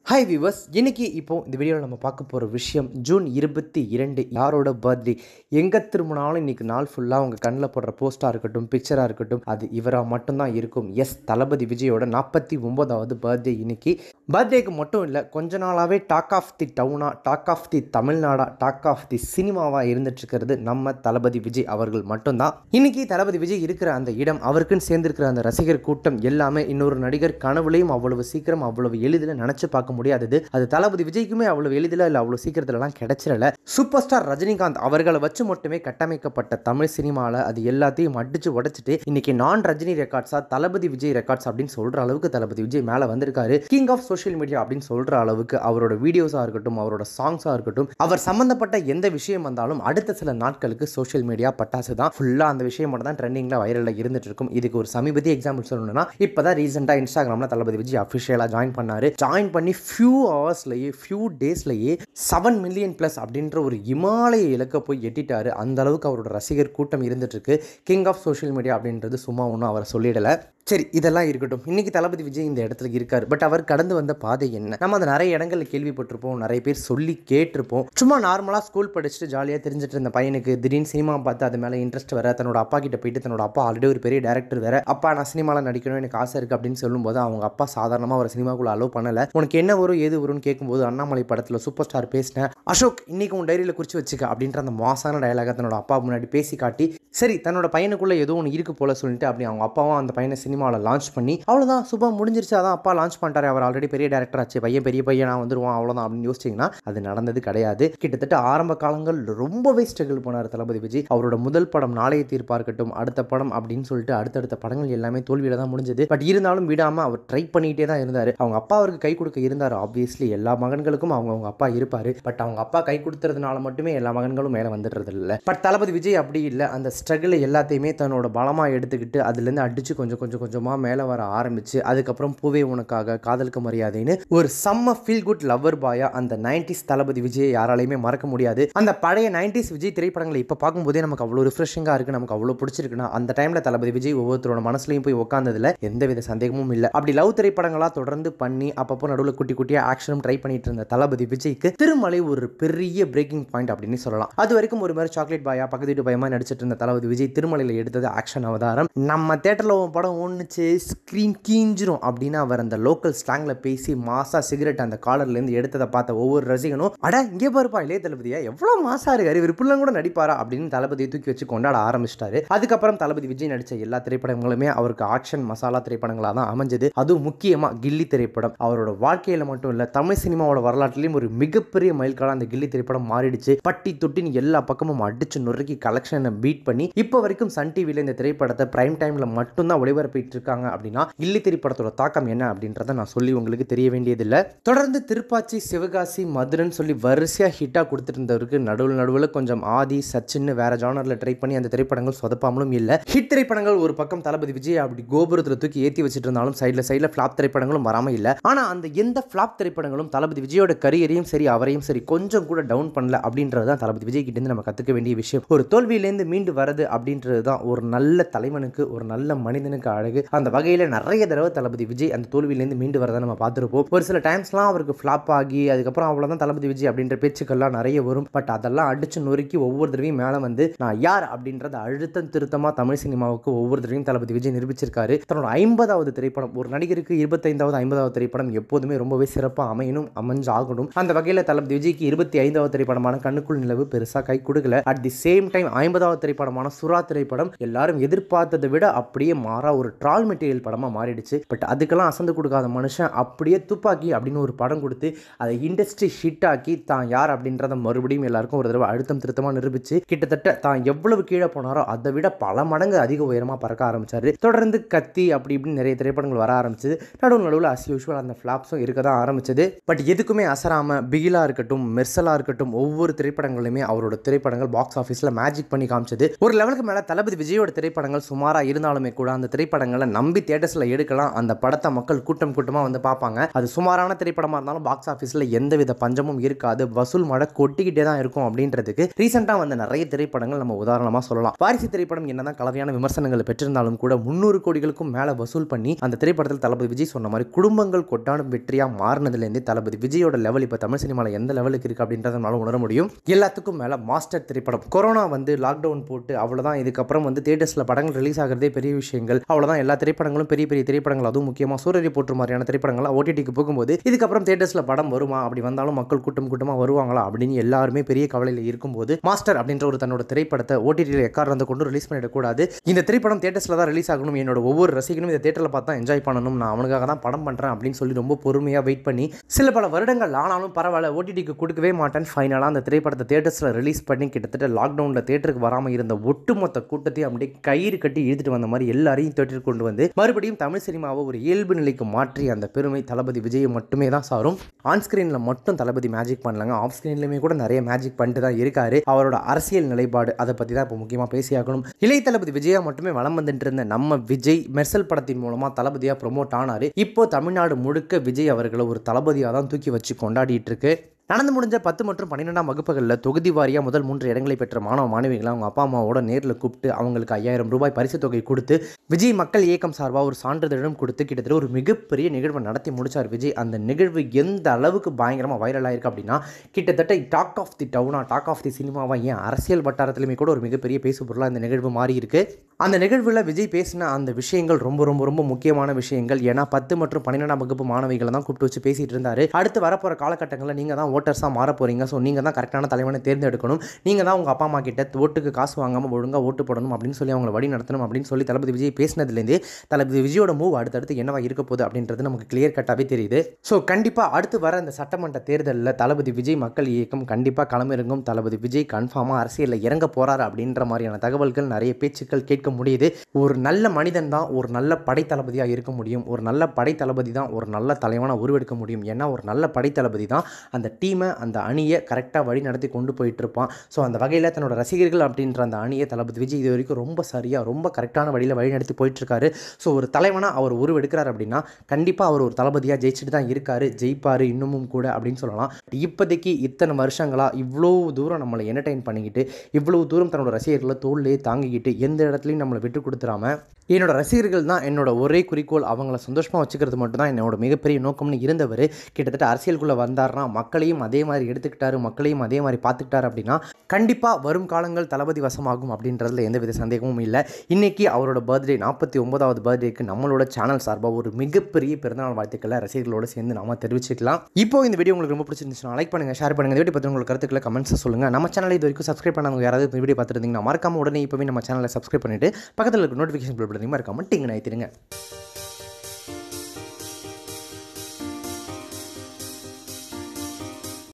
hi viewers இன்னைக்கு இப்போ இந்த வீடியோவில் நம்ம பார்க்க போகிற விஷயம் ஜூன் இருபத்தி இரண்டு யாரோட பர்த்டே எங்கே திரும்பினாலும் இன்னைக்கு நாள் ஃபுல்லாக உங்கள் கண்ணில் போடுற போஸ்ட்டாக இருக்கட்டும் பிக்சராக இருக்கட்டும் அது இவராக மட்டும்தான் இருக்கும் எஸ் தளபதி விஜயோட நாற்பத்தி ஒம்போதாவது பர்த்டே இன்னைக்கு பர்த்டேக்கு மட்டும் இல்லை கொஞ்ச நாளாகவே டாக் ஆஃப் தி டவுனா டாக் ஆஃப் தி தமிழ்நாடா டாக் ஆஃப் தி சினிமாவாக இருந்துட்டு இருக்கிறது நம்ம தளபதி விஜய் அவர்கள் மட்டும்தான் இன்னைக்கு தளபதி விஜய் இருக்கிற அந்த இடம் அவருக்குன்னு சேர்ந்திருக்கிற அந்த ரசிகர் கூட்டம் எல்லாமே இன்னொரு நடிகர் கனவுலையும் அவ்வளவு சீக்கிரம் அவ்வளவு எளிதில் நினச்சி பார்க்க முடியாதது அது தளபதி விஜய்க்குமே அவ்வளவு எளிதில் இல்லை அவ்வளோ சீக்கிரத்துலலாம் கிடைச்சிடல சூப்பர் ஸ்டார் ரஜினிகாந்த் அவர்களை வச்சு மட்டுமே கட்டமைக்கப்பட்ட தமிழ் சினிமாவில் அது எல்லாத்தையும் அடிச்சு உடைச்சிட்டு இன்னைக்கு நான் ரஜினி ரெக்கார்ட்ஸா தளபதி விஜய் ரெக்கார்ட்ஸ் அப்படின்னு சொல்ற அளவுக்கு தளபதி விஜய் மேலே வந்திருக்காரு கிங் ஆஃப் சோஷியல் மீடியா அப்படின்னு சொல்ற அளவுக்கு அவரோட வீடியோஸாக இருக்கட்டும் அவரோட சாங்ஸாக இருக்கட்டும் அவர் சம்பந்தப்பட்ட எந்த விஷயம் வந்தாலும் அடுத்த சில நாட்களுக்கு சோஷியல் மீடியா பட்டாசு தான் ஃபுல்லாக அந்த விஷயம் மட்டும் தான் ட்ரெண்டிங்கில் வைரலில் இருந்துட்டு இருக்கும் இதுக்கு ஒரு சமீபத்திய எக்ஸாம்பிள் சொல்லணும்னா இப்போ தான் ரீசெண்டாக இன்ஸ்டாகிராமில் தளபதி விஜய் அஃபிஷியலாக ஜாயின் பண்ணாரு ஜாயின் பண்ணி ஃபியூ ஹவர்ஸ்லேயே ஃபியூ டேஸ்லேயே செவன் மில்லியன் ப்ளஸ் அப்படின்ற ஒரு இமாலய இலக்கை போய் எட்டிட்டாரு அந்த அளவுக்கு அவரோட ரசிகர் கூட்டம் இருந்துட்டு இருக்கு கிங் ஆஃப் சோஷியல் மீடியா அப்படின்றது சும்மா ஒன்றும் அவரை சொல்லிடலை சரி இதெல்லாம் இருக்கட்டும் இன்னைக்கு தளபதி விஜய் இந்த இடத்துல இருக்கார் பட் அவர் கடந்து வந்த பாதை என்ன நம்ம அந்த நிறைய இடங்களில் கேள்விப்பட்டிருப்போம் நிறைய பேர் சொல்லி கேட்டிருப்போம் சும்மா நார்மலாக ஸ்கூல் படிச்சுட்டு ஜாலியாக தெரிஞ்சுட்டு இருந்த பையனுக்கு திடீர்னு சினிமா பார்த்து அது மேலே இன்ட்ரெஸ்ட் வர தன்னோட அப்பா கிட்ட போயிட்டு தன்னோட அப்பா ஆல்ரெடி ஒரு பெரிய டேரக்டர் வேற அப்பா நான் சினிமாவில் நடிக்கணும் எனக்கு ஆசை இருக்குது அப்படின்னு சொல்லும்போது அவங்க அப்பா சாதாரணமாக ஒரு சினிமாக்குள்ள அலோவ் பண்ணலை உனக்கு என்ன வரும் ஏது வரும்னு கேட்கும்போது அண்ணாமலை படத்தில் சூப்பர் ஸ்டார் பேசினேன் அசோக் இன்னைக்கு உன் டைரியில் குறித்து வச்சுக்க அப்படின்ற அந்த மாசான டயலாக தன்னோட அப்பா முன்னாடி பேசி காட்டி சரி தன்னோட பையனுக்குள்ள ஏதோ ஒன்று இருக்கு போல சொல்லிட்டு அப்படி அவங்க அப்பாவும் அந்த பையனை சினிமாவில் லான்ச் பண்ணி அவ்வளோதான் சுபம் முடிஞ்சிருச்சு அதான் அப்பா லான்ச் பண்ணிட்டாரு அவர் ஆல்ரெடி பெரிய டேரக்டர் ஆச்சு பையன் பெரிய பையன் நான் வந்துருவான் அவ்வளோதான் அப்படின்னு யோசிச்சிங்கன்னா அது நடந்தது கிடையாது கிட்டத்தட்ட ஆரம்ப காலங்கள் ரொம்பவே ஸ்ட்ரகிள் பண்ணார் தளபதி விஜய் அவரோட முதல் படம் நாளைய தீர்ப்பா இருக்கட்டும் அடுத்த படம் அப்படின்னு சொல்லிட்டு அடுத்தடுத்த படங்கள் எல்லாமே தோல்வியில தான் முடிஞ்சது பட் இருந்தாலும் விடாம அவர் ட்ரை பண்ணிட்டே தான் இருந்தார் அவங்க அப்பா அவருக்கு கை கொடுக்க இருந்தார் ஆப்வியஸ்லி எல்லா மகன்களுக்கும் அவங்க அவங்க அப்பா இருப்பாரு பட் அவங்க அப்பா கை கொடுத்துறதுனால மட்டுமே எல்லா மகன்களும் மேலே வந்துடுறது இல்லை பட் தளபதி விஜய் அப்படி இல்லை அந்த ஸ்ட்ரகிள் எல்லாத்தையுமே தன்னோட பலமாக எடுத்துக்கிட்டு அதுலேருந்து அடிச்சு கொஞ்சம் கொஞ்சம் கொஞ்சமாக மேலே வர ஆரம்பிச்சு அதுக்கப்புறம் பூவே உனக்காக காதலுக்கு மரியாதைன்னு ஒரு செம்ம ஃபீல் குட் லவ்வர் பாயா அந்த நைன்டிஸ் தளபதி விஜயை யாராலையுமே மறக்க முடியாது அந்த பழைய நைன்டிஸ் விஜய் திரைப்படங்களை இப்போ பார்க்கும்போதே நமக்கு அவ்வளோ ரிஃப்ரெஷிங்காக இருக்குது நமக்கு அவ்வளோ பிடிச்சிருக்குன்னா அந்த டைமில் தளபதி விஜய் ஒவ்வொருத்தரோட மனசுலையும் போய் உட்காந்ததுல எந்தவித சந்தேகமும் இல்லை அப்படி லவ் திரைப்படங்களாக தொடர்ந்து பண்ணி அப்பப்போ நடுவில் குட்டி குட்டியாக ஆக்ஷனும் ட்ரை பண்ணிட்டு இருந்த தளபதி விஜய்க்கு திருமலை ஒரு பெரிய பிரேக்கிங் பாயிண்ட் அப்படின்னு சொல்லலாம் அது வரைக்கும் ஒரு மாதிரி சாக்லேட் பாயா பக்கத்து வீட்டு பயமா நடிச்சிட்டு இருந்த தளபதி விஜய் திருமலையில் எடுத்தது ஆக்ஷன் அவதாரம் நம்ம தேட்டரில் உன் படம் ஒன்றுச்சு ஸ்க்ரீன் கீஞ்சிரும் அப்படின்னு அவர் அந்த லோக்கல் ஸ்லாங்கில் பேசி மாசா சிகரெட் அந்த காலர்லேருந்து எடுத்ததை பார்த்த ஒவ்வொரு ரசிகனும் அட இங்கே பாருப்பா இளைய தளபதியா எவ்வளோ மாசா இருக்காரு இவர் இப்படிலாம் கூட நடிப்பாரா அப்படின்னு தளபதியை தூக்கி வச்சு கொண்டாட ஆரம்பிச்சிட்டாரு அதுக்கப்புறம் தளபதி விஜய் நடித்த எல்லா திரைப்படங்களுமே அவருக்கு ஆக்ஷன் மசாலா திரைப்படங்களாக தான் அமைஞ்சது அதுவும் முக்கியமாக கில்லி திரைப்படம் அவரோட வாழ்க்கையில் மட்டும் இல்லை தமிழ் சினிமாவோட வரலாற்றிலையும் ஒரு மிகப்பெரிய மைல்கால அந்த கில்லி திரைப்படம் மாறிடுச்சு பட்டி தொட்டின்னு எல்லா பக்கமும் அடிச்சு நொறுக்கி கலெக்ஷனை பீட் பண்ணி இப்போ வரைக்கும் சன் டிவியில் இந்த திரைப்படத்தை பிரைம் டைமில் மட்டும்தான் ஒளிபரப்பிட்டு இருக்காங்க அப்படின்னா கில்லி திரைப்படத்தோட தாக்கம் என்ன அப்படின்றத நான் சொல்லி உங்களுக்கு தெரிய வேண்டியதில்லை தொடர்ந்து திருப்பாச்சி சிவகாசி மதுரன் சொல்லி வரிசையாக ஹிட்டாக கொடுத்துட்டு இருந்தவருக்கு நடுவில் நடுவில் கொஞ்சம் ஆதி சச்சின்னு வேற ஜானரில் ட்ரை பண்ணி அந்த திரைப்படங்கள் சொதப்பாமலும் இல்லை ஹிட் திரைப்படங்கள் ஒரு பக்கம் தளபதி விஜய் அப்படி கோபுரத்தில் தூக்கி ஏற்றி வச்சுட்டு இருந்தாலும் சைடில் சைடில் ஃப்ளாப் திரைப்படங்களும் வராமல் இல்லை ஆனால் அந்த எந்த ஃப்ளாப் திரைப்படங்களும் தளபதி விஜயோட கரியரையும் சரி அவரையும் சரி கொஞ்சம் கூட டவுன் பண்ணல அப்படின்றது தான் தளபதி விஜய் கிட்டேருந்து நம்ம கற்றுக்க வேண்டிய விஷயம் ஒரு தோல்வியிலேருந்து மீண்டு வரது அப்படின்றது தான் ஒரு நல்ல தலைவனுக்கு ஒரு நல்ல மனிதனுக்கு அழகு அந்த வகையில் நிறைய தடவை தளபதி விஜய் அந்த தோல்வியிலேருந்து மீண்டு வரதை நம்ம பார்த்துருப்போம் ஒரு சில டைம்ஸ்லாம் அவருக்கு ஃப்ளாப் ஆகி அதுக்கப்புறம் அவ்வளோதான் தளபதி விஜய் அப்படின்ற பேச்சுக்கள்லாம் நிறைய வரும் பட் அதெல்லாம் அடிச்சு நொறுக்கி ஒவ்வொரு தடவையும் மேலே வந்து நான் யார் அப்படின்றத அழுத்தம் திருத்தமாக தமிழ் சினிமாவுக்கு ஒவ்வொரு தடவையும் தளபதி விஜய் நிரூபிச்சிருக்காரு தன்னோட ஐம்பதாவது திரைப்படம் ஒரு நடிகருக்கு இருபத்தைந்தாவது ஐம்பதாவது திரைப்படம் எப்போதுமே ரொம்பவே சிறப்பாக அமையணும் அமைஞ்சு ஆகணும் அந்த வகையில் தளபதி விஜய்க்கு இருபத்தி ஐந்தாவது திரைப்படமான கண்ணுக்குள் நிலவு பெருசாக கை கொடுக்கல அட் தி சேம் டைம் ஐம்பதாவது திரைப்படமான சுறா திரைப்படம் எல்லாரும் எதிர்பார்த்ததை விட அப்படியே மாறா ஒரு ட்ரால் மெட்டீரியல் படமாக மாறிடுச்சு பட் அதுக்கெல்லாம் அசந்து கொடுக்காத மனுஷன் அப்படியே துப்பாக்கி அப்படின்னு ஒரு படம் கொடுத்து அதை இண்டஸ்ட்ரி ஹிட் ஆக்கி தான் யார் அப்படின்றத மறுபடியும் எல்லாருக்கும் ஒரு தடவை அழுத்தம் திருத்தமாக நிரூபிச்சு கிட்டத்தட்ட தான் எவ்வளவு கீழே போனாரோ அதை விட பல மடங்கு அதிக உயரமாக பறக்க ஆரம்பிச்சாரு தொடர்ந்து கத்தி அப்படி இப்படின்னு நிறைய திரைப்படங்கள் வர ஆரம்பிச்சது நடுவு நடுவில் அஸ் யூஷுவல் அந்த ஃப்ளாப்ஸும் இருக்க தான் ஆரம்பிச்சது பட் எதுக்குமே அசராம பிகிலா இருக்கட்டும் மெர்சலா இருக்கட்டும் ஒவ்வொரு திரைப்படங்களுமே அவரோட திரைப்படங்கள் பாக்ஸ் ஆஃபீஸில் மேஜிக் பண்ணி காமிச்சது ஒரு லெவலுக்கு மேலே தளபதி விஜயோட திரைப்படங்கள் சுமாராக இருந்தாலுமே கூட அந்த திரைப்படங்கள் திரைப்படங்களை நம்பி தேட்டர்ஸில் எடுக்கலாம் அந்த படத்தை மக்கள் கூட்டம் கூட்டமாக வந்து பார்ப்பாங்க அது சுமாரான திரைப்படமாக இருந்தாலும் பாக்ஸ் ஆஃபீஸில் எந்தவித பஞ்சமும் இருக்காது வசூல் மழை கொட்டிக்கிட்டே தான் இருக்கும் அப்படின்றதுக்கு ரீசெண்டாக வந்த நிறைய திரைப்படங்கள் நம்ம உதாரணமாக சொல்லலாம் வாரிசு திரைப்படம் என்னதான் கலவையான விமர்சனங்களை பெற்றிருந்தாலும் கூட முந்நூறு கோடிகளுக்கும் மேலே வசூல் பண்ணி அந்த திரைப்படத்தில் தளபதி விஜய் சொன்ன மாதிரி குடும்பங்கள் கொட்டாடும் வெற்றியாக மாறினதுலேருந்து தளபதி விஜயோட லெவல் இப்போ தமிழ் சினிமாவில் எந்த லெவலுக்கு இருக்குது அப்படின்றத நம்மளால உணர முடியும் எல்லாத்துக்கும் மேலே மாஸ்டர் திரைப்படம் கொரோனா வந்து லாக்டவுன் போட்டு அவ்வளோதான் இதுக்கப்புறம் வந்து தேட்டர்ஸில் படங்கள் ரிலீஸ் ஆகிறதே பெரிய விஷயங்கள் அவ்வளோதான் எல்லா திரைப்படங்களும் பெரிய பெரிய திரைப்படங்கள் அதுவும் முக்கியமாக சூரிய போட்டு மாதிரியான திரைப்படங்கள் ஓடிடிக்கு போகும்போது இதுக்கப்புறம் தேட்டர்ஸில் படம் வருமா அப்படி வந்தாலும் மக்கள் கூட்டம் கூட்டமாக வருவாங்களா அப்படின்னு எல்லாருமே பெரிய கவலையில் இருக்கும்போது மாஸ்டர் அப்படின்ற ஒரு தன்னோட திரைப்படத்தை ஓடிடியில் எக்காரணத்தை கொண்டு ரிலீஸ் பண்ணிடக்கூடாது இந்த திரைப்படம் தேட்டர்ஸில் தான் ரிலீஸ் ஆகணும் என்னோட ஒவ்வொரு ரசிகனும் இந்த தேட்டரில் பார்த்தா என்ஜாய் பண்ணணும் நான் அவனுக்காக தான் படம் பண்ணுறேன் அப்படின்னு சொல்லி ரொம்ப பொறுமையாக வெயிட் பண்ணி சில பல வருடங்கள் ஆனாலும் பரவாயில்ல ஓடிடிக்கு கொடுக்கவே மாட்டேன் ஃபைனலாக அந்த திரைப்படத்தை தேட்டர்ஸில் ரிலீஸ் பண்ணி கிட்டத்தட்ட லாக்டவுனில் தேட்டருக்கு வராமல் இருந்த ஒட்டுமொத்த கூட்டத்தையும் அப்படியே கயிறு கட்டி இழுத்துட்டு வந்த மாதிரி எல்லாரையும் தேட்டருக்கு கொண்டு வந்து மறுபடியும் தமிழ் சினிமாவை ஒரு இயல்பு நிலைக்கு மாற்றி அந்த பெருமை தளபதி விஜயை மட்டுமே தான் சாரும் ஆன் ஸ்க்ரீனில் மட்டும் தளபதி மேஜிக் பண்ணலாங்க ஆஃப் ஸ்க்ரீன்லையுமே கூட நிறைய மேஜிக் பண்ணிட்டு தான் இருக்காரு அவரோட அரசியல் நிலைப்பாடு அதை பற்றி தான் இப்போ முக்கியமாக பேசியாகணும் இளைய தளபதி விஜயா மட்டுமே வளம் வந்துட்டு இருந்த நம்ம விஜய் மெர்சல் படத்தின் மூலமாக தளபதியாக ப்ரொமோட் ஆனார் இப்போ தமிழ்நாடு முழுக்க விஜய் அவர்களை ஒரு தளபதியாக தான் தூக்கி வச்சு கொண்டாடிட்டு இருக்கு நடந்து முடிஞ்ச பத்து மற்றும் பன்னிரெண்டாம் வகுப்புகளில் தொகுதி வாரியாக முதல் மூன்று இடங்களை பெற்ற மாணவ மாணவிகளை அவங்க அப்பா அம்மாவோட நேரில் கூப்பிட்டு அவங்களுக்கு ஐயாயிரம் ரூபாய் பரிசு தொகை கொடுத்து விஜய் மக்கள் இயக்கம் சார்பாக ஒரு சான்றிதழும் கொடுத்து கிட்டத்தட்ட ஒரு மிகப்பெரிய நிகழ்வை நடத்தி முடிச்சார் விஜய் அந்த நிகழ்வு எந்த அளவுக்கு பயங்கரமாக வைரல் ஆயிருக்கு அப்படின்னா கிட்டத்தட்ட டாக் ஆஃப் தி டவுனா டாக் ஆஃப் தி சினிமாவா ஏன் அரசியல் வட்டாரத்திலுமே கூட ஒரு மிகப்பெரிய பேசு பொருளாக இந்த நிகழ்வு மாறி இருக்கு அந்த நிகழ்வில் விஜய் பேசின அந்த விஷயங்கள் ரொம்ப ரொம்ப ரொம்ப முக்கியமான விஷயங்கள் ஏன்னா பத்து மற்றும் பன்னிரெண்டாம் வகுப்பு மாணவிகளை தான் கூப்பிட்டு வச்சு பேசிட்டு இருந்தாரு அடுத்து வரப்போகிற காலகட்டங்களில் நீங்கள் தான் ஓட்டர்ஸாக மாற போகிறீங்க ஸோ நீங்கள் தான் கரெக்டான தலைவனை தேர்ந்தெடுக்கணும் நீங்கள் தான் உங்கள் அப்பா அம்மா கிட்ட ஓட்டுக்கு காசு வாங்காமல் ஒழுங்காக ஓட்டு போடணும் அப்படின்னு சொல்லி அவங்களை வழி நடத்தணும் அப்படின்னு சொல்லி தளபதி விஜய் பேசினதுலேருந்தே தளபதி விஜயோட மூவ் அடுத்தடுத்து என்னவா இருக்க போகுது அப்படின்றது நமக்கு கிளியர் கட்டாகவே தெரியுது ஸோ கண்டிப்பாக அடுத்து வர இந்த சட்டமன்ற தேர்தலில் தளபதி விஜய் மக்கள் இயக்கம் கண்டிப்பாக களமிறங்கும் தளபதி விஜய் கன்ஃபார்மாக அரசியலில் இறங்க போகிறாரு அப்படின்ற மாதிரியான தகவல்கள் நிறைய பேச்சுக்கள் கேட்க முடியுது ஒரு நல்ல மனிதன் தான் ஒரு நல்ல படைத்தளபதியாக இருக்க முடியும் ஒரு நல்ல படைத்தளபதி தான் ஒரு நல்ல தலைவனாக உருவெடுக்க முடியும் ஏன்னா ஒரு நல்ல படைத்தளபதி தான் அந்த டீமை அந்த அணியை கரெக்டாக வழி நடத்தி கொண்டு போயிட்டு இருப்பான் ஸோ அந்த வகையில் தன்னோட ரசிகர்கள் அப்படின்ற அந்த அணியை தளபதி விஜய் இது வரைக்கும் ரொம்ப சரியாக ரொம்ப கரெக்டான வழியில் வழி நடத்தி போயிட்டு இருக்காரு ஸோ ஒரு தலைவனாக அவர் உருவெடுக்கிறார் அப்படின்னா கண்டிப்பாக அவர் ஒரு தளபதியாக ஜெயிச்சுட்டு தான் இருக்காரு ஜெயிப்பார் இன்னமும் கூட அப்படின்னு சொல்லலாம் இப்போதைக்கு இத்தனை வருஷங்களாக இவ்வளோ தூரம் நம்மளை என்டர்டைன் பண்ணிக்கிட்டு இவ்வளோ தூரம் தன்னோட ரசிகர்களை தோல்லையே தாங்கிக்கிட்டு எந்த இடத்துலையும் நம்மளை விட்டு கொடுத்துறாம என்னோட ரசிகர்கள் தான் என்னோட ஒரே குறிக்கோள் அவங்கள சந்தோஷமாக வச்சுக்கிறது மட்டும் தான் என்னோட மிகப்பெரிய நோக்கம்னு இருந்தவர் கிட்டத்தட்ட அரசியலுக்குள்ளே வந்தார்னா மக்களையும் அதே மாதிரி எடுத்துக்கிட்டாரு மக்களையும் அதே மாதிரி பார்த்துக்கிட்டாரு அப்படின்னா கண்டிப்பாக வரும் காலங்கள் தளபதி வசமாகும் அப்படின்றதுல எந்தவித சந்தேகமும் இல்லை இன்னைக்கு அவரோட பர்த்டே நாற்பத்தி ஒன்பதாவது பர்த்டேக்கு நம்மளோட சேனல் சார்பாக ஒரு மிகப்பெரிய பிறந்தநாள் வாழ்த்துக்களை ரசிகர்களோட சேர்ந்து நாம தெரிவிச்சுக்கலாம் இப்போ இந்த வீடியோ உங்களுக்கு ரொம்ப பிடிச்சிருந்துச்சுன்னா லைக் பண்ணுங்க ஷேர் பண்ணுங்க இந்த வீடியோ பற்றி உங்களுக்கு கருத்துக்களை கமெண்ட்ஸ் சொல்லுங்க நம்ம சேனலை இது வரைக்கும் சப்ஸ்கிரைப் பண்ணாங்க யாராவது இந்த வீடியோ பார்த்துருந்தீங்கன்னா மறக்காம உடனே இப்போவே நம்ம சேனலை சப்ஸ்கிரைப் பண்ணிட்டு பக்கத்தில் இருக்க நோட்டிஃபிகேஷன் பில் பண்ணி மறக்காம டிங்கு ஆயிடுங்க